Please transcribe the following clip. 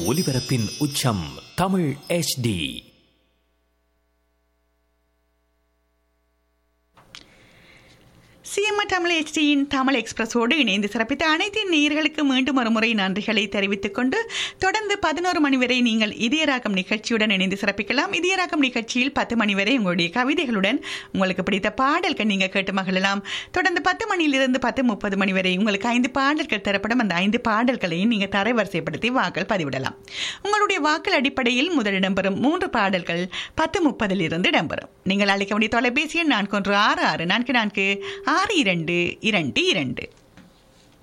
ஒலிபரப்பின் உச்சம் தமிழ் HD சிஎம்ஆ தமிழ் HDயின் தமிழ் எக்ஸ்பிரஸோடு இணைந்து சிறப்பித்த அனைத்து நேயர்களுக்கு மீண்டும் ஒரு முறை நன்றிகளை தெரிவித்துக் கொண்டு தொடர்ந்து பதினோரு மணி வரை நீங்கள் இதயராகம் நிகழ்ச்சியுடன் இணைந்து சிறப்பிக்கலாம் இதயராகம் நிகழ்ச்சியில் பத்து மணி வரை உங்களுடைய கவிதைகளுடன் உங்களுக்கு பிடித்த பாடல்கள் நீங்கள் கேட்டு மகிழலாம் தொடர்ந்து பத்து மணியிலிருந்து பத்து முப்பது மணி வரை உங்களுக்கு ஐந்து பாடல்கள் தரப்படும் அந்த ஐந்து பாடல்களையும் நீங்கள் தரவரிசைப்படுத்தி வாக்கள் பதிவிடலாம் உங்களுடைய வாக்கள் அடிப்படையில் முதல் இடம்பெறும் மூன்று பாடல்கள் பத்து முப்பதில் இருந்து இடம்பெறும் நீங்கள் அழைக்க வேண்டிய தொலைபேசி எண் நான்கு ஒன்று ஆறு ஆறு நான்கு நான்கு ஆறு இரண்டு இரண்டு இரண்டு